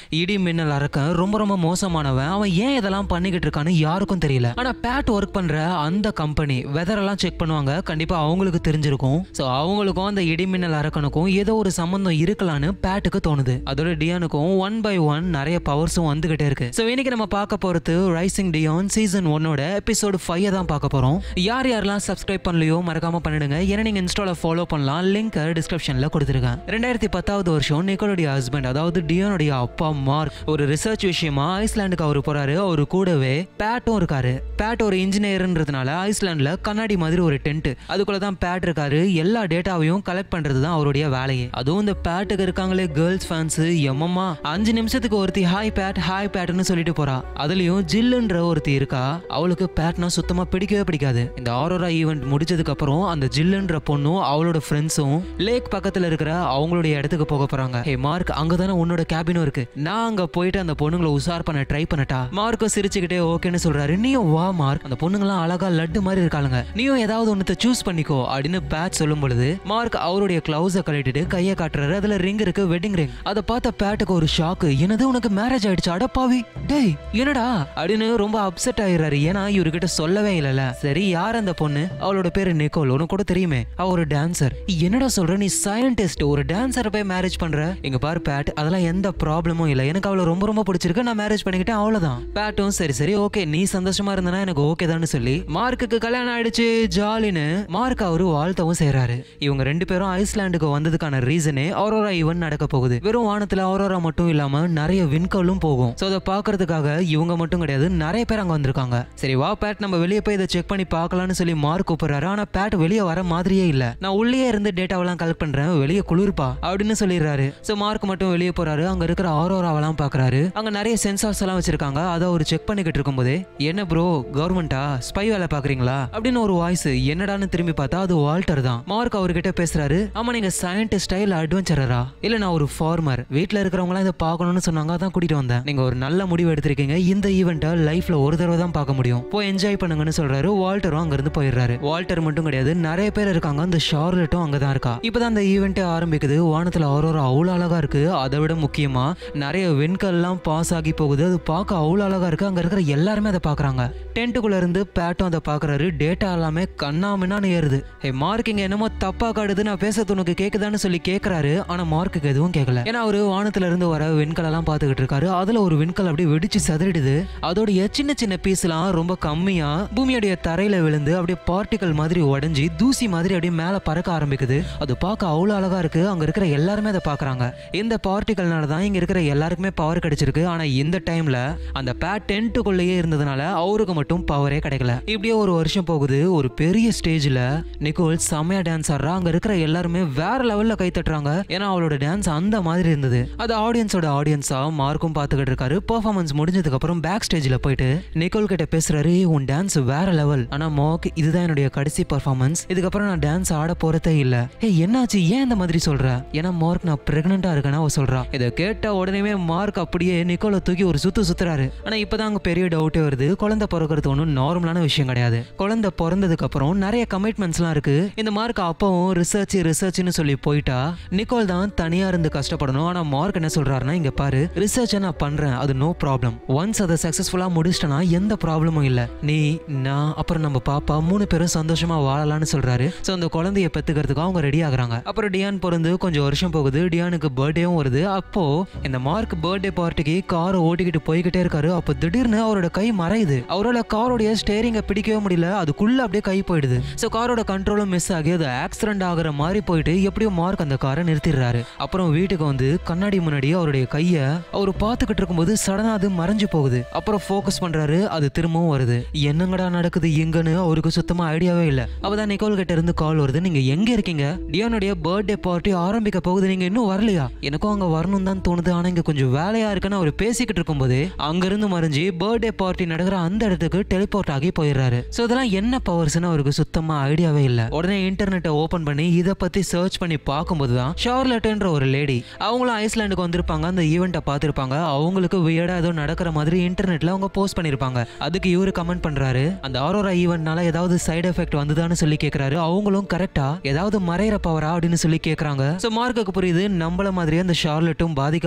இடி மின்னல் அரக்கன் ரொம்ப ரொம்ப மோசமானவன் அவன் ஏன் இதெல்லாம் பண்ணிக்கிட்டு இருக்கான்னு யாருக்கும் தெரியல ஆனா பேட் ஒர்க் பண்ற அந்த கம்பெனி வெதர் எல்லாம் செக் பண்ணுவாங்க கண்டிப்பா அவங்களுக்கு தெரிஞ்சிருக்கும் சோ அவங்களுக்கும் அந்த இடி மின்னல் அரக்கனுக்கும் ஏதோ ஒரு சம்பந்தம் இருக்கலான்னு பேட்டுக்கு தோணுது அதோட டியானுக்கும் ஒன் பை ஒன் நிறைய பவர்ஸும் வந்துகிட்டே இருக்கு சோ இன்னைக்கு நம்ம பார்க்க போறது ரைசிங் டியான் சீசன் ஒன்னோட எபிசோடு ஃபைவ் தான் பார்க்க போறோம் யார் யாரெல்லாம் சப்ஸ்கிரைப் பண்ணலையோ மறக்காம பண்ணிடுங்க ஏன்னா நீங்க இன்ஸ்டால ஃபாலோ பண்ணலாம் லிங்க் டிஸ்கிரிப்ஷன்ல கொடுத்துருக்கேன் ரெண்டாயிரத்தி பத்தாவது வருஷம் நிக்கோலுடைய ஹஸ்பண்ட் அதாவது டியானுடைய அப்பா மார்க் ஒரு ரிசர்ச் விஷயமா ஐஸ்லாண்டுக்கு அவர் போறாரு அவரு கூடவே பேட்டும் இருக்காரு பேட் ஒரு இன்ஜினியர்ன்றதுனால ஐஸ்லாண்ட்ல கண்ணாடி மாதிரி ஒரு டென்ட் அதுக்குள்ள தான் பேட் இருக்காரு எல்லா டேட்டாவையும் கலெக்ட் பண்றது தான் அவருடைய வேலையே அதுவும் இந்த பேட்டுக்கு இருக்காங்களே கேர்ள்ஸ் ஃபேன்ஸ் எம்மம்மா அஞ்சு நிமிஷத்துக்கு ஒருத்தி ஹாய் பேட் ஹாய் பேட்னு சொல்லிட்டு போறா அதுலயும் ஜில்லுன்ற ஒருத்தி இருக்கா அவளுக்கு பேட்னா சுத்தமா பிடிக்கவே பிடிக்காது இந்த ஆரோரா ஈவெண்ட் முடிச்சதுக்கு அப்புறம் அந்த ஜில்லுன்ற பொண்ணும் அவளோட ஃப்ரெண்ட்ஸும் லேக் பக்கத்துல இருக்கிற அவங்களுடைய இடத்துக்கு போக போறாங்க ஹே மார்க் அங்கதானே உன்னோட கேபினும் இருக்கு நான் அங்க போயிட்டு அந்த பொண்ணுங்களை உசார் பண்ண ட்ரை பண்ணட்டா மார்க்கும் சிரிச்சுக்கிட்டே ஓகேன்னு சொல்றாரு நீயும் வா மார்க் அந்த பொண்ணுங்களாம் அழகா லட்டு மாதிரி இருக்காளுங்க நீயும் ஏதாவது ஒன்னத்தை சூஸ் பண்ணிக்கோ அப்படின்னு பேட் சொல்லும் பொழுது மார்க் அவருடைய கிளவுஸை கழட்டிட்டு கையை காட்டுறாரு அதுல ரிங் இருக்கு வெட்டிங் ரிங் அதை பார்த்த பேட்டுக்கு ஒரு ஷாக்கு என்னது உனக்கு மேரேஜ் ஆயிடுச்சு அடப்பாவி டேய் என்னடா அப்படின்னு ரொம்ப அப்செட் ஆயிடுறாரு ஏன்னா இவர்கிட்ட சொல்லவே இல்லல சரி யார் அந்த பொண்ணு அவளோட பேரு நிக்கோல் உனக்கு கூட தெரியுமே அவ ஒரு டான்சர் என்னடா சொல்ற நீ சயின்டிஸ்ட் ஒரு டான்சரை போய் மேரேஜ் பண்ற இங்க பாரு பேட் அதெல்லாம் எந்த ப்ராப்ளமும் இல்ல எனக்கு அவளை ரொம்ப ரொம்ப பிடிச்சிருக்கு நான் மேரேஜ் பண்ணிக்கிட்டேன் அவ்வளவுதான் பேட்டும் சரி சரி ஓகே நீ சந்தோஷமா இருந்தனா எனக்கு ஓகே தான் சொல்லி மார்க்குக்கு கல்யாணம் ஆயிடுச்சு ஜாலின்னு மார்க் அவரு வாழ்த்தவும் செய்றாரு இவங்க ரெண்டு பேரும் ஐஸ்லாண்டுக்கு வந்ததுக்கான ரீசனே அரோரா ஈவென்ட் நடக்க போகுது வெறும் வானத்துல அரோரா மட்டும் இல்லாம நிறைய விண்கலும் போகும் சோ அதை பாக்குறதுக்காக இவங்க மட்டும் கிடையாது நிறைய பேர் அங்க வந்திருக்காங்க சரி வா பேட் நம்ம வெளியே போய் இதை செக் பண்ணி பார்க்கலாம்னு சொல்லி மார்க் கூப்பிடுறாரு ஆனா பேட் வெளியே வர மாதிரியே இல்ல நான் உள்ளே இருந்து டேட்டாவெல்லாம் கலெக்ட் பண்றேன் வெளியே குளிர்ப்பா அப்படின்னு சொல்லிடுறாரு சோ மார்க் மட்டும் வெளியே போறாரு அங்க இருக்கிற ஆரோராவெல்லாம் பாக்குறாரு அங்க நிறைய சென்சார்ஸ் எல்லாம் வச்சிருக்காங்க அதை அவர் செக் பண்ணிக்கிட்டு இருக்கும்போதே என்ன ப்ரோ கவர்மெண்டா ஸ்பை வேலை பாக்குறீங்களா அப்படின்னு ஒரு வாய்ஸ் என்னடான்னு திரும்பி பார்த்தா அது வால்டர் தான் மார்க் அவர்கிட்ட பேசுறாரு ஆமா நீங்க சயின்டிஸ்டா இல்ல அட்வென்ச்சரரா இல்ல நான் ஒரு ஃபார்மர் வீட்ல இருக்கிறவங்க எல்லாம் இதை பார்க்கணும்னு சொன்னாங்க அதான் கூட்டிட்டு வந்தேன் நீங்க ஒரு நல்ல முடிவு எடுத்திருக்கீங்க இந்த ஈவெண்ட்டை லைஃப்ல ஒரு தடவை தான் பார்க்க முடியும் போய் என்ஜாய் பண்ணுங்கன்னு சொல்றாரு வால்டரும் அங்க இருந்து போயிடுறாரு வால்டர் மட்டும் கிடையாது நிறைய பேர் இருக்காங்க அந்த ஷார்லட்டும் அங்கதான் இருக்கா இப்பதான் அந்த ஈவெண்ட் ஆரம்பிக்குது வானத்துல அவ்வளோ அவ்வளோ அழகா இருக்கு அதை விட முக்கியமா நிறைய வெண்கல்லாம் பாஸ் ஆகி போகுது அது பார்க்க அவ்வளோ அழகா இருக்கு அங்க இருக்கிற எல்லாருமே அதை பாக்குறாங்க டென்ட்டுக்குள்ள இருந்து பேட்டும் அதை பாக்குறாரு டேட்டா எல்லாமே கண்ணாமின்னான்னு ஏறுது ஹே மார்க் இங்க என்னமோ தப்பா காடுது நான் பேசுறது உனக்கு கேக்குதான்னு சொல்லி கேக்குறாரு ஆனா மார்க்குக்கு எதுவும் கேட்கல ஏன்னா அவரு வானத்துல இருந்து வர வெண்கல் எல்லாம் பாத்துக்கிட்டு இருக்காரு அதுல ஒரு வெண்கல் அப்படியே வெடிச்சு சதறிடுது அதோடைய சின்ன சின்ன பீஸ் எல்லாம் ரொம்ப கம்மியா பூமியோடைய தரையில விழுந்து அப்படியே பார்ட்டிகல் மாதிரி உடைஞ்சு தூசி மாதிரி அப்படியே மேல பறக்க ஆரம்பிக்குது அது பார்க்க அவ்வளவு அழகா இருக்கு அங்க இருக்கிற எல்லாருமே அதை பாக்குறாங்க இந்த பார்ட்டிகல்னால தான் இங்க இருக்கிற எல்லாருக்குமே பவர் கிடைச்சிருக்கு ஆனா இந்த டைம்ல அந்த பேட் டென்ட்டுக்குள்ளேயே இருந்ததுனால அவருக்கு மட்டும் பவரே கிடைக்கல இப்படியே ஒரு வருஷம் போகுது ஒரு பெரிய ஸ்டேஜ்ல நிக்கோல் செம்மையா டான்ஸ் ஆடுறா அங்க இருக்கிற எல்லாருமே வேற லெவல்ல கை தட்டுறாங்க ஏன்னா அவளோட டான்ஸ் அந்த மாதிரி இருந்தது அது ஆடியன்ஸோட ஆடியன்ஸா மார்க்கும் பார்த்துக்கிட்டு இருக்காரு பெர்ஃபார்மன்ஸ் முடிஞ்சதுக்கு அப்புறம் பேக் ஸ்டேஜ்ல போயிட்டு நிக்கோல் கிட்ட பேசுறாரு "ஏய், உன் டான்ஸ் வேற லெவல் ஆனா மார்க் இதுதான் என்னுடைய கடைசி பெர்ஃபார்மன்ஸ் இதுக்கப்புறம் நான் டான்ஸ் ஆட போறதே இல்ல ஏய் என்னாச்சு ஏன் இந்த மாதிரி சொல்ற ஏன்னா மார்க் நான் பிரெக்னெண்டா இருக்கேன்னு அவ சொல்றா இதை கேட்ட உடனே மார்க் அப்படியே நிக்கோலை தூக்கி ஒரு சுத்து சுத்துறாரு ஆனா இப்பதான் அங்க பெரிய டவுட்டே வருது குழந்தை பிறக்கிறது ஒன்றும் நார்மலான விஷயம் கிடையாது குழந்தை பிறந்ததுக்கு அப்புறம் நிறைய கமிட்மெண்ட்ஸ்லாம் இருக்கு இந்த மார்க் அப்பவும் ரிசர்ச் ரிசர்ச்னு சொல்லி போயிட்டா நிக்கோல் தான் தனியா இருந்து கஷ்டப்படணும் ஆனா மார்க் என்ன சொல்றாருன்னா இங்க பாரு ரிசர்ச் நான் பண்றேன் அது நோ ப்ராப்ளம் ஒன்ஸ் அதை சக்சஸ்ஃபுல்லா முடிச்சிட்டனா எந்த ப்ராப்ளமும் இல்ல நீ நான் அப்புறம் நம்ம பாப்பா மூணு பேரும் சந்தோஷமா வாழலாம்னு சொல்றாரு சோ அந்த குழந்தைய பெத்துக்கிறதுக்கு அவங்க ரெடி ஆகுறாங்க அப்புறம் டியான் பிறந்து கொஞ்சம் வருஷம் போகுது டியானுக்கு பர்த்டேவும் வருது அப்போ இந்த மார்க் பர்த்டே பார்ட்டிக்கு காரை ஓட்டிக்கிட்டு போய்கிட்டே இருக்காரு அப்போ திடீர்னு அவரோட கை மறையுது அவரோட காரோடைய ஸ்டேரிங்கை பிடிக்கவே முடியல அதுக்குள்ள அப்படியே கை போயிடுது ஸோ காரோட கண்ட்ரோலும் மிஸ் ஆகி அது ஆக்சிடென்ட் ஆகுற மாதிரி போயிட்டு எப்படியோ மார்க் அந்த காரை நிறுத்திடுறாரு அப்புறம் வீட்டுக்கு வந்து கண்ணாடி முன்னாடி அவருடைய கையை அவர் பார்த்துக்கிட்டு இருக்கும்போது சடனா அது மறைஞ்சு போகுது அப்புறம் ஃபோக்கஸ் பண்றாரு அது திரும்பவும் வருது என்னங்கடா நடக்குது இங்கன்னு அவருக்கு சுத்தமா ஐடியாவே இல்ல அப்பதான் நிக்கோல் கிட்ட இருந்து கால் வருது நீங்க எங்க இருக்கீங்க டியானுடைய பர்த்டே பார்ட்டி ஆரம்பிக்க போகுது நீங்க இன்னும் வரலையா எனக்கும் அங்க வரணும் தான் தோணுது ஆனா இங்க கொஞ்சம் வேலையா இருக்குன்னு அவர் பேசிக்கிட்டு இருக்கும்போது அங்க இருந்து மறைஞ்சு பர்த்டே பார்ட்டி நடக்கிற அந்த இடத்துக்கு டெலிபோர்ட் ஆகி போயிடுறாரு சோ இதெல்லாம் என்ன பவர்ஸ்னு அவருக்கு சுத்தமா ஐடியாவே இல்ல உடனே இன்டர்நெட்டை ஓபன் பண்ணி இத பத்தி சர்ச் பண்ணி பார்க்கும்போது தான் ஷார்லட்ன்ற ஒரு லேடி அவங்களும் ஐஸ்லாண்டுக்கு வந்திருப்பாங்க அந்த ஈவெண்ட்டை பார்த்திருப்பாங்க அவங்களுக்கு வியடா ஏதோ நடக்கிற மாதிரி இன்டர்நெட்ல அவங்க போஸ்ட் பண்ணிருப்பாங்க அதுக்கு இவரு கமெண்ட் பண்றாரு அந்த ஆரோரா ஈவெண்ட்னால ஏதாவது சைடு எஃபெக்ட் வந்துதான்னு சொல்லி கேக்குறாரு அவங்களும் கரெக்டா ஏதாவது மறையிற பவரா அப்படின்னு சொல்லி கேக்குறாங்க சோ மார்க்குக்கு புரியுது நம்மள மாதிரியே அந்த ஷார்லட்டும் பாதிக்கப்பட்டிருக்கான்னு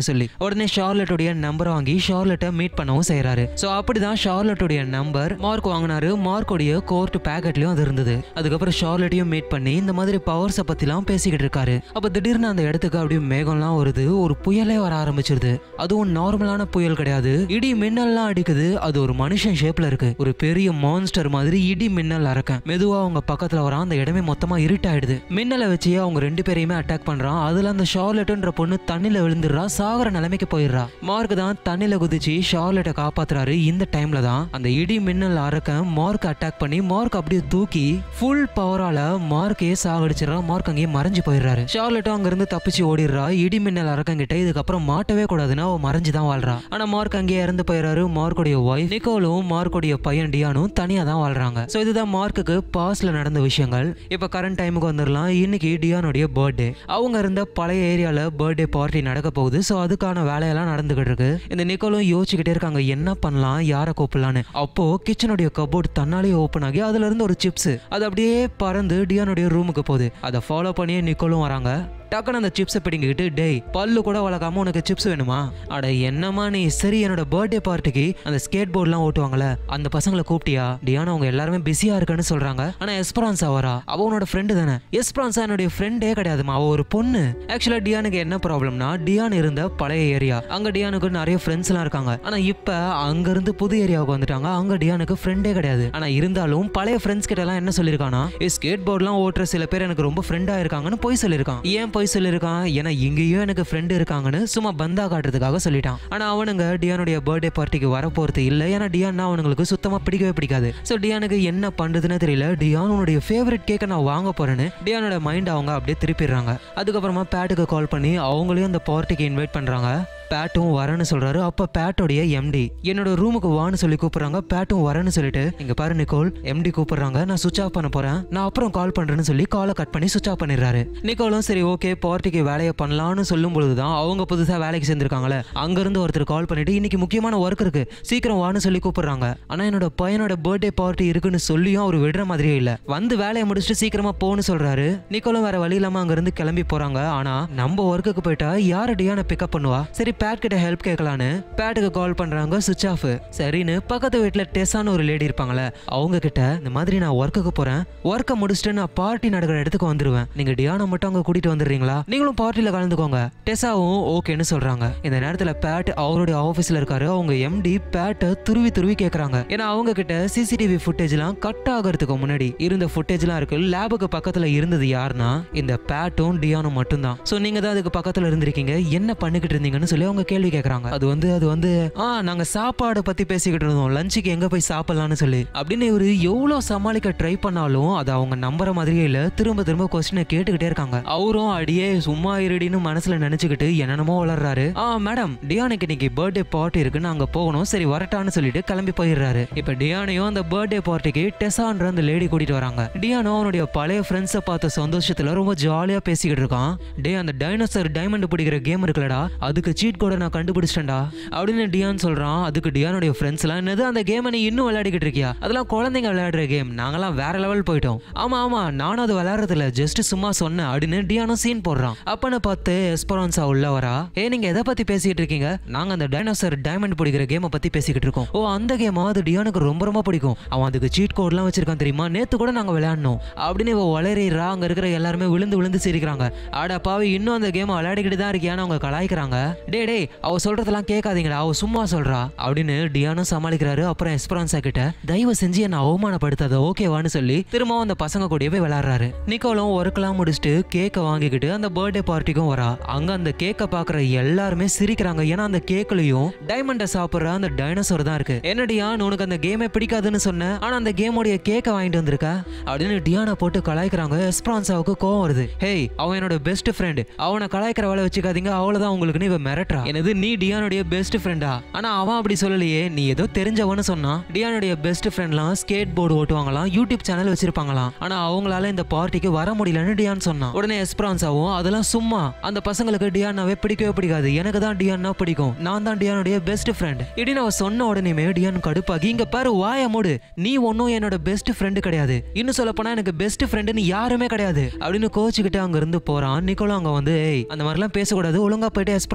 அப்படின்னு சொல்லி உடனே ஷார்லட்டோடைய நம்பர் வாங்கி ஷார்லட்டை மீட் பண்ணவும் செய்யறாரு ஸோ அப்படிதான் ஷார்லட்டோடைய நம்பர் மார்க் வாங்கினாரு மார்க்கோடைய கோர்ட் பேக்கெட்லயும் அது இருந்தது அதுக்கப்புறம் ஷார்லட்டையும் மீட் பண்ணி இந்த மாதிரி பவர்ஸை பத்திலாம் பேசிக்கிட்டு இருக்காரு அப்ப திடீர்னு அந்த இடத்துக்கு அப்படியே மேகம்லாம் வருது ஒரு புயலே வர ஆரம்பிச்சிருது அதுவும் நார்மலான புயல் கிடையாது இடி மின்னல்லாம் அடிக்குது அது ஒரு மனுஷன் ஷேப்ல இருக்கு ஒரு பெரிய மான்ஸ்டர் மாதிரி இடி மின்னல் அரக்கன் மெதுவா அவங்க பக்கத்துல வரான் அந்த இடமே மொத்தமா இருட்டாயிடுது மின்னலை வச்சு அவங்க ரெண்டு பேரையுமே அட்டாக் பண்றான் அதுல அந்த ஷார்லெட்ன்ற பொண்ணு தண்ணில விழுந்துடுறா சாகர நிலைமைக்கு போயிடுறா மார்க் தான் தண்ணில குதிச்சு ஷார்லெட்டை காப்பாத்துறாரு இந்த டைம்ல தான் அந்த இடி மின்னல் அரக்கன் மார்க் அட்டாக் பண்ணி மார்க் அப்படியே தூக்கி ஃபுல் பவரால மார்க்கே சாகடிச்சிடறான் மார்க் அங்கேயே மறைஞ்சு போயிடுறாரு ஷார்லெட்டும் அங்கிருந்து தப்பிச்சு ஓடிடுறா இடி மின்னல் அரக்கன் கிட்ட இதுக்கப்புறம் மாட்டவே கூடாதுன்னு அவ மறைஞ்சு தான் வாழ்றா ஆனா மார்க் அங்கேயே இறந்து போயிடுறாரு மார்க்குடைய ஒய்ஃப் நிக்கோலும் மார்க்குடைய பையன் டியானும் தனியா தான் வாழ்றாங்க சோ இதுதான் மார்க்குக்கு பாஸ்ட்ல நடந்த விஷயங்கள் இப்ப கரண்ட் டைமுக்கு வந்துடலாம் இன்னைக்கு டியானுடைய பர்த்டே அவங்க இருந்த பழைய ஏரியால பர்த்டே பார்ட்டி நடக்க போகுது சோ அதுக்கான வேலையெல்லாம் நடந்துகிட்டு இருக்கு இந்த நிக்கோலும் யோசிச்சுக்கிட்டே இருக்காங்க என்ன பண்ணலாம் யாரை கூப்பிடலான்னு அப்போ கிச்சனுடைய கபோர்ட் தன்னாலே ஓப்பன் ஆகி அதுல இருந்து ஒரு சிப்ஸ் அது அப்படியே பறந்து டியானுடைய ரூமுக்கு போகுது அதை ஃபாலோ பண்ணியே நிக்கோலும் வராங்க டக்குன்னு அந்த சிப்ஸை பிடிங்கிக்கிட்டு டேய் பல்லு கூட வளர்க்காம உனக்கு சிப்ஸ் வேணுமா அட என்னம்மா நீ சரி என்னோட பர்த்டே பார்ட்டிக்கு அந்த ஸ்கேட் போர்ட்லாம் ஓட்டுவாங்கல்ல அந்த பசங்களை கூப்பிட்டியா டியானா அவங்க எல்லாருமே பிஸியா இருக்குன்னு சொல்றாங்க ஆனா எஸ்பரான்ஸா வரா அவ உன்னோட ஃப்ரெண்டு தானே எஸ்பரான்ஸா என்னுடைய ஃப்ரெண்டே கிடையாதுமா அவ ஒரு பொண்ணு ஆக்சுவலா டியானுக்கு என்ன ப்ராப்ளம்னா டியான் இருந்த பழைய ஏரியா அங்க டியானுக்கு நிறைய ஃப்ரெண்ட்ஸ் எல்லாம் இருக்காங்க ஆனா இப்ப அங்க இருந்து புது ஏரியாவுக்கு வந்துட்டாங்க அங்க டியானுக்கு ஃப்ரெண்டே கிடையாது ஆனா இருந்தாலும் பழைய ஃப்ரெண்ட்ஸ் கிட்ட எல்லாம் என்ன சொல்லிருக்கானா ஸ்கேட் போர்ட்லாம் ஓட்டுற சில பேர் எனக்கு ரொம்ப ஃப்ரெண்டா இருக்காங்கன்னு போய் சொல்லியிருக்கான் ஏன் போய் சொல்லியிருக்கான் ஏன்னா இங்கேயும் எனக்கு ஃப்ரெண்டு இருக்காங்கன்னு சும்மா பந்தா காட்டுறதுக்காக சொல்லிட்டான் ஆனா அவனுங்க டியானுடைய பர்த்டே பார்ட்டிக்கு வர போறது இல்ல ஏன்னா டியான்னா அவனுங்களுக்கு சுத்தமா பிடிக்கவே பிடிக்காது ஸோ டியானுக்கு என்ன பண்றதுன்னு தெரியல டியான் உன்னுடைய ஃபேவரட் கேக்கை நான் வாங்க போறேன்னு டியானோட மைண்ட் அவங்க அப்படியே திருப்பிடுறாங்க அதுக்கப்புறமா பேட்டுக்கு கால் பண்ணி அவங்களையும் அந்த பார்ட்டிக்கு இன்வைட் பண்றாங்க பேட்டும் வரேன்னு சொல்றாரு அப்ப பேட்டோடைய எம்டி என்னோட ரூமுக்கு வான்னு சொல்லி கூப்பிடுறாங்க பேட்டும் வரேன்னு சொல்லிட்டு இங்க பாரு நிக்கோல் எம்டி கூப்பிடுறாங்க நான் சுவிச் ஆஃப் பண்ண போறேன் நான் அப்புறம் கால் பண்றேன்னு சொல்லி காலை கட் பண்ணி சுவிச் ஆஃப் பண்ணிடுறாரு நிக்கோலும் சரி ஓகே பார்ட்டிக்கு வேலையை பண்ணலாம்னு சொல்லும் பொழுதுதான் அவங்க புதுசா வேலைக்கு சேர்ந்திருக்காங்களே அங்க இருந்து ஒருத்தர் கால் பண்ணிட்டு இன்னைக்கு முக்கியமான ஒர்க் இருக்கு சீக்கிரம் வான்னு சொல்லி கூப்பிடுறாங்க ஆனா என்னோட பையனோட பர்த்டே பார்ட்டி இருக்குன்னு சொல்லியும் அவர் விடுற மாதிரியே இல்ல வந்து வேலையை முடிச்சுட்டு சீக்கிரமா போன்னு சொல்றாரு நிக்கோலும் வேற வழி இல்லாம அங்க இருந்து கிளம்பி போறாங்க ஆனா நம்ம ஒர்க்குக்கு போயிட்டா யாரு டியான பிக்கப் பண்ணுவா சரி பேட் கிட்ட ஹெல்ப் கேட்கலான்னு பேட்டுக்கு கால் பண்றாங்க சுவிச் ஆஃப் சரின்னு பக்கத்து வீட்டுல டெஸ்ஸான்னு ஒரு லேடி இருப்பாங்களே அவங்க கிட்ட இந்த மாதிரி நான் ஒர்க்குக்கு போறேன் ஒர்க்கை முடிச்சுட்டு நான் பார்ட்டி நடக்கிற இடத்துக்கு வந்துருவேன் நீங்க டியானா மட்டும் அங்க கூட்டிட்டு வந்துடுறீங்களா நீங்களும் பார்ட்டில கலந்துக்கோங்க டெஸ்ஸாவும் ஓகேன்னு சொல்றாங்க இந்த நேரத்துல பேட் அவருடைய ஆபீஸ்ல இருக்காரு அவங்க எம்டி பேட்டை துருவி துருவி கேக்குறாங்க ஏன்னா அவங்க கிட்ட சிசிடிவி ஃபுட்டேஜ்லாம் கட் ஆகிறதுக்கு முன்னாடி இருந்த ஃபுட்டேஜ்லாம் இருக்கு லேபுக்கு பக்கத்துல இருந்தது யாருன்னா இந்த பேட்டும் டியானும் மட்டும்தான் சோ நீங்க தான் அதுக்கு பக்கத்துல இருந்திருக்கீங்க என்ன பண்ணிக்கிட்டு இருந்தீங்கன்னு சொல்லி அவங்க கேள்வி கேக்குறாங்க அது வந்து அது வந்து ஆ நாங்க சாப்பாடு பத்தி பேசிக்கிட்டு இருந்தோம் லஞ்சுக்கு எங்க போய் சாப்பிடலாம்னு சொல்லி அப்படின்னு இவரு எவ்வளவு சமாளிக்க ட்ரை பண்ணாலும் அது அவங்க நம்புற மாதிரியே இல்ல திரும்ப திரும்ப கொஸ்டினை கேட்டுக்கிட்டே இருக்காங்க அவரும் அடியே சும்மா இருடின்னு மனசுல நினைச்சுக்கிட்டு என்னென்னமோ வளர்றாரு ஆ மேடம் டியானுக்கு இன்னைக்கு பர்த்டே பார்ட்டி இருக்குன்னு அங்க போகணும் சரி வரட்டான்னு சொல்லிட்டு கிளம்பி போயிடுறாரு இப்ப டியானையும் அந்த பர்த்டே பார்ட்டிக்கு டெசான்ற அந்த லேடி கூட்டிட்டு வராங்க டியானோ அவனுடைய பழைய ஃப்ரெண்ட்ஸை பார்த்த சந்தோஷத்துல ரொம்ப ஜாலியா பேசிக்கிட்டு இருக்கான் டே அந்த டைனோசர் டைமண்ட் பிடிக்கிற கேம் இருக்குல்லடா அதுக்கு சீட் கோட நான் கண்டுபிடிச்சிட்டேன்டா அப்படின்னு டியான் சொல்றான் அதுக்கு டியானுடைய ஃப்ரெண்ட்ஸ் எல்லாம் என்னது அந்த கேமை நீ இன்னும் விளையாடிக்கிட்டு இருக்கியா அதெல்லாம் குழந்தைங்க விளையாடுற கேம் நாங்கெல்லாம் வேற லெவல் போயிட்டோம் ஆமா ஆமா நானும் அது விளையாடுறது இல்ல ஜஸ்ட் சும்மா சொன்னேன் அப்படின்னு டியானும் சீன் போடுறான் அப்பன்னு பார்த்து எஸ்பரான்சா உள்ள வரா ஏ நீங்க எதை பத்தி பேசிக்கிட்டு இருக்கீங்க நாங்க அந்த டைனோசர் டைமண்ட் பிடிக்கிற கேமை பத்தி பேசிக்கிட்டு இருக்கோம் ஓ அந்த கேமா அது டியானுக்கு ரொம்ப ரொம்ப பிடிக்கும் அவன் அதுக்கு சீட் கோட்லாம் வச்சிருக்கான் தெரியுமா நேத்து கூட நாங்க விளையாடணும் அப்படின்னு இவ வளரிறா அங்க இருக்கிற எல்லாருமே விழுந்து விழுந்து சிரிக்கிறாங்க ஆடா பாவி இன்னும் அந்த கேம் விளையாடிக்கிட்டு தான் இருக்கியான்னு அவங்க கலாய்க்கிறாங்க டே டேய் அவ சொல்றதெல்லாம் கேட்காதீங்கடா அவ சும்மா சொல்றா அப்படின்னு டியானும் சமாளிக்கிறாரு அப்புறம் எஸ்பரான்சா கிட்ட தயவு செஞ்சு என்ன அவமானப்படுத்தாத ஓகேவான்னு சொல்லி திரும்பவும் அந்த பசங்க கூடவே விளையாடுறாரு நிக்கோலும் ஒர்க்லாம் முடிச்சுட்டு கேக்கை வாங்கிக்கிட்டு அந்த பர்த்டே பார்ட்டிக்கும் வரா அங்க அந்த கேக்கை பாக்குற எல்லாருமே சிரிக்கிறாங்க ஏன்னா அந்த கேக்லயும் டைமண்டை சாப்பிடுற அந்த டைனோசர் தான் இருக்கு என்ன டியான் உனக்கு அந்த கேமே பிடிக்காதுன்னு சொன்ன ஆனா அந்த கேமோடைய கேக்கை வாங்கிட்டு வந்திருக்க அப்படின்னு டியானை போட்டு கலாய்க்கிறாங்க எஸ்பிரான்சாவுக்கு கோவம் வருது ஹேய் அவன் என்னோட பெஸ்ட் ஃப்ரெண்ட் அவனை கலாய்க்கிற வேலை வச்சுக்காதீங்க அவ்வளவுதான் உங்களுக்கு இவ மிரட்டுறா எனது நீ டியானுடைய பெஸ்ட் ஃப்ரெண்டா ஆனா அவன் அப்படி சொல்லலையே நீ ஏதோ தெரிஞ்சவன்னு சொன்னான் டியானுடைய பெஸ்ட் ஃப்ரெண்ட்லாம் ஸ்கேட் போர்டு ஓட்டுவாங்களாம் யூடியூப் சேனல் வச்சிருப்பாங்களாம் ஆனா அவங்களால இந்த பார்ட்டிக்கு வர முடியலன்னு டியான் சொன்னான் உடனே எஸ்பிரான்ஸாவும் அதெல்லாம் சும்மா அந்த பசங்களுக்கு டியானாவே பிடிக்கவே பிடிக்காது எனக்கு தான் டியான்னா பிடிக்கும் நான் தான் டியானுடைய பெஸ்ட் ஃப்ரெண்ட் இப்படின்னு அவ சொன்ன உடனேமே டியான் கடுப்பாகி இங்க பாரு வாய மூடு நீ ஒன்னும் என்னோட பெஸ்ட் ஃப்ரெண்டு கிடையாது இன்னும் சொல்ல போனா எனக்கு பெஸ்ட் ஃப்ரெண்டுன்னு யாருமே கிடையாது அப்படின்னு கோச்சுக்கிட்டு அங்க இருந்து போறான் நிக்கோலும் அங்க வந்து "ஏய், அந்த மாதிரிலாம் பேசக்கூடாது ஒழுங்கா போயிட்டு எஸ்பிரான்ஸா கிட்ட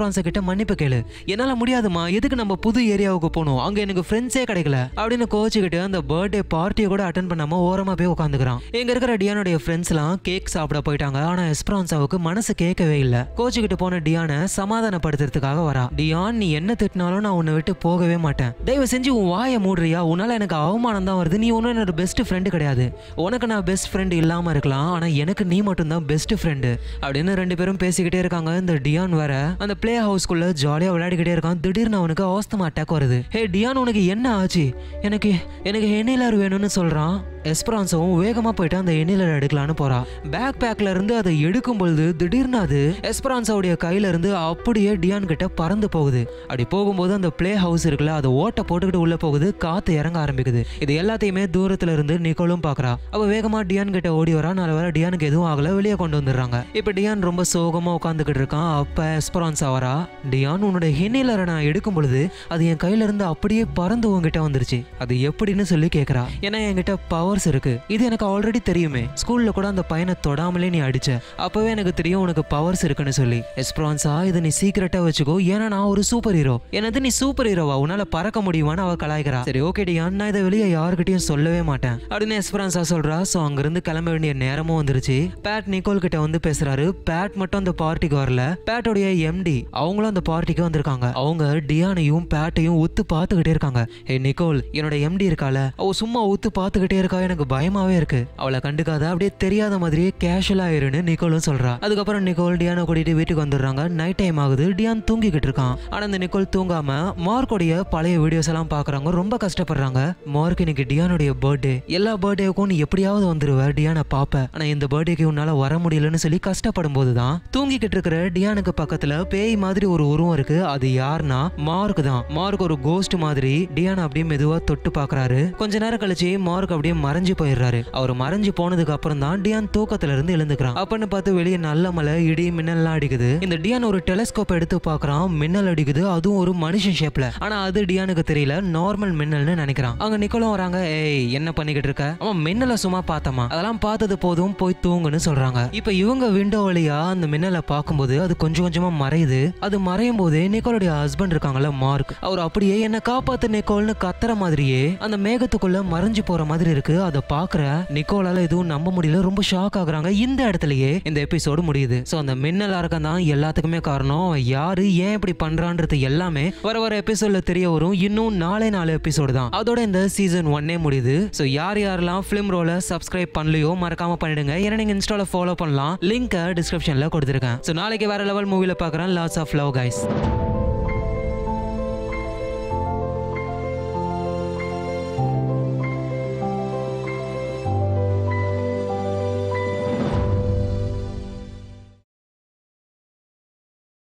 மன்னிப்பு கேளு என்னால முடியாதுமா எதுக்கு நம்ம புது ஏரியாவுக்கு போகணும் அங்க எனக்கு ஃப்ரெண்ட்ஸே கிடைக்கல அப்படின்னு கோச்சுக்கிட்டு அந்த பர்த்டே பார்ட்டியை கூட அட்டன் பண்ணாம ஓரமா போய் உட்காந்துக்கிறான் இங்க இருக்கிற டியானுடைய ஃப்ரெண்ட்ஸ்லாம் கேக் சாப்பிட போயிட்டாங்க ஆனா எஸ்பிரான்சாவுக்கு மனசு கேட்கவே இல்ல கோச்சுக்கிட்டு போன டியானை சமாதானப்படுத்துறதுக்காக வரா டியான் நீ என்ன திட்டினாலும் நான் உன்னை விட்டு போகவே மாட்டேன் தயவு செஞ்சு உன் வாயை மூடுறியா உன்னால எனக்கு அவமானம் தான் வருது நீ ஒன்றும் என்னோட பெஸ்ட் ஃப்ரெண்டு கிடையாது உனக்கு நான் பெஸ்ட் ஃப்ரெண்டு இல்லாம இருக்கலாம் ஆனா எனக்கு நீ மட்டும் தான் பெஸ்ட் ஃப்ரெண்டு அப்படின்னு ரெண்டு பேரும் பேசிக்கிட்டே இருக்காங்க இந்த டியான் வேற அந்த பிளே ஹவுஸ்க்குள்ள ஜாலியா விளையாடிக்கிட்டே இருக்கான் திடீர்னு அவனுக்கு ஆஸ்தமா அட்டாக் வருது ஹே டியான் உனக்கு என்ன ஆச்சு எனக்கு எனக்கு எண்ணிலார் வேணும்னு சொல்றான் எஸ்பரான்ஸும் வேகமா போயிட்டு அந்த எண்ணிலர் எடுக்கலான்னு போறா பேக் பேக்ல இருந்து அதை எடுக்கும் பொழுது திடீர்னு அது எஸ்பரான்ஸாவுடைய கையில இருந்து அப்படியே டியான் கிட்ட பறந்து போகுது அப்படி போகும்போது அந்த பிளே ஹவுஸ் இருக்குல்ல அதை ஓட்ட போட்டுக்கிட்டு உள்ள போகுது காத்து இறங்க ஆரம்பிக்குது இது எல்லாத்தையுமே தூரத்துல இருந்து நிக்கோலும் பாக்குறா அவ வேகமா டியான் கிட்ட ஓடி வரா நல்ல வேலை டியானுக்கு எதுவும் ஆகல வெளியே கொண்டு வந்துடுறாங்க இப்ப டியான் ரொம்ப சோகமா உட்காந்துக்கிட்டு இருக்கான் அப்ப எஸ்பரான்ஸா வரா டியான் உன்னோட ஹின்னிலரை நான் எடுக்கும் பொழுது அது என் கையில இருந்து அப்படியே பறந்து உன்கிட்ட வந்துருச்சு அது எப்படின்னு சொல்லி கேக்குறா ஏன்னா என்கிட்ட பவர்ஸ் இருக்கு இது எனக்கு ஆல்ரெடி தெரியுமே ஸ்கூல்ல கூட அந்த பையனை தொடாமலே நீ அடிச்ச அப்பவே எனக்கு தெரியும் உனக்கு பவர்ஸ் இருக்குன்னு சொல்லி எஸ்பிரான்ஸா இதை நீ சீக்கிரட்டா வச்சுக்கோ ஏன்னா நான் ஒரு சூப்பர் ஹீரோ என்னது நீ சூப்பர் ஹீரோவா உன்னால பறக்க முடியுமான்னு அவ கலாய்க்கிறா சரி ஓகே டியான் நான் இதை வெளியே யாருக்கிட்டையும் சொல்லவே மாட்டேன் அப்படின்னு எஸ்பிரான்ஸா சொல்றா ஸோ அங்கிருந்து கிளம்ப வேண்டிய நேரமும் வந்துருச்சு பேட் நிக்கோல் கிட்ட வந்து பேசுறாரு பேட் மட்டும் அந்த பார்ட்டிக்கு வரல பேட்டோடைய எம்டி அவங்களும் அந்த பார்ட்டிக்கு வந்திருக்காங்க அவங்க டியானையும் பேட்டையும் உத்து பார்த்துக்கிட்டே இருக்காங்க ஏ நிக்கோல் என்னோட எம்டி இருக்கால அவ சும்மா உத்து பார்த்துக்கிட்டே இருக்கா எனக்கு பயமாவே இருக்கு அவளை கண்டுக்காத அப்படியே தெரியாத மாதிரியே கேஷுவலா இருன்னு நிக்கோலும் சொல்றா அதுக்கப்புறம் நிக்கோல் டியானை கூட்டிட்டு வீட்டுக்கு வந்துடுறாங்க நைட் டைம் ஆகுது டியான் தூங்கிக்கிட்டு இருக்கான் ஆனா இந்த நிக்கோல் தூங்காம மார்க்கோடைய பழைய வீடியோஸ் எல்லாம் பாக்குறாங்க ரொம்ப கஷ்டப்படுறாங்க மார்க் இன்னைக்கு டியானுடைய பர்த்டே எல்லா பர்த்டேவுக்கும் நீ எப்படியாவது வந்துருவ டியானை பாப்ப ஆனா இந்த பர்த்டேக்கு உன்னால வர முடியலன்னு சொல்லி கஷ்டப்படும் போதுதான் தூங்கிக்கிட்டு இருக்கிற டியானுக்கு பக்கத்துல பேய் மாதிரி ஒரு உருவம் இருக்கு அது யாருன்னா மார்க் தான் மார்க் ஒரு கோஸ்ட் மாதிரி டியான் அப்படியே மெதுவா தொட்டு பாக்குறாரு கொஞ்ச நேரம் கழிச்சு மார்க் அப்படியே மறைஞ்சு போயிடுறாரு அவர் மறைஞ்சு போனதுக்கு அப்புறம் தான் டியான் தூக்கத்துல இருந்து எழுந்துக்கிறான் அப்பன்னு பார்த்து வெளியே நல்ல மழை இடி மின்னல்லாம் அடிக்குது இந்த டியான் ஒரு டெலஸ்கோப் எடுத்து பார்க்கறான் மின்னல் அடிக்குது அதுவும் ஒரு மனுஷன் ஷேப்ல ஆனா அது டியானுக்கு தெரியல நார்மல் மின்னல்னு நினைக்கிறான் அங்க நிக்கோலும் வராங்க ஏய் என்ன பண்ணிக்கிட்டு இருக்க அவன் மின்னலை சும்மா பார்த்தமா அதெல்லாம் பார்த்தது போதும் போய் தூங்குன்னு சொல்றாங்க இப்ப இவங்க விண்டோ வழியா அந்த மின்னலை பார்க்கும்போது அது கொஞ்சம் கொஞ்சமா மறையுது அது மறையும் போது நிக்கோலுடைய ஹஸ்பண்ட் இருக்காங்கல்ல மார்க் அவர் அப்படியே என்ன காப்பாத்து நிக்கோல்னு கத்துற மாதிரியே அந்த மேகத்துக்குள்ள மறைஞ்சு போற மாதிரி இருக்கு அதை பாக்குற நிக்கோலால எதுவும் நம்ப முடியல ரொம்ப ஷாக் ஆகுறாங்க இந்த இடத்துலயே இந்த எபிசோடு முடியுது சோ அந்த மின்னல் அரக்கம் தான் எல்லாத்துக்குமே காரணம் அவன் யாரு ஏன் இப்படி பண்றான்றது எல்லாமே வர வர எபிசோட்ல தெரிய வரும் இன்னும் நாலே நாலு எபிசோடு தான் அதோட இந்த சீசன் ஒன்னே முடியுது சோ யார் யாரெல்லாம் ஃபிலிம் ரோல சப்ஸ்கிரைப் பண்ணலையோ மறக்காம பண்ணிடுங்க ஏன்னா நீங்க இன்ஸ்டால ஃபாலோ பண்ணலாம் லிங்க் டிஸ்கிரிப்ஷன்ல கொடுத்துருக்கேன் சோ நாளைக்கு வேற லெவல் மூவில பார்க்கறேன் லாட்ஸ் ஆஃப் லவ் கைஸ்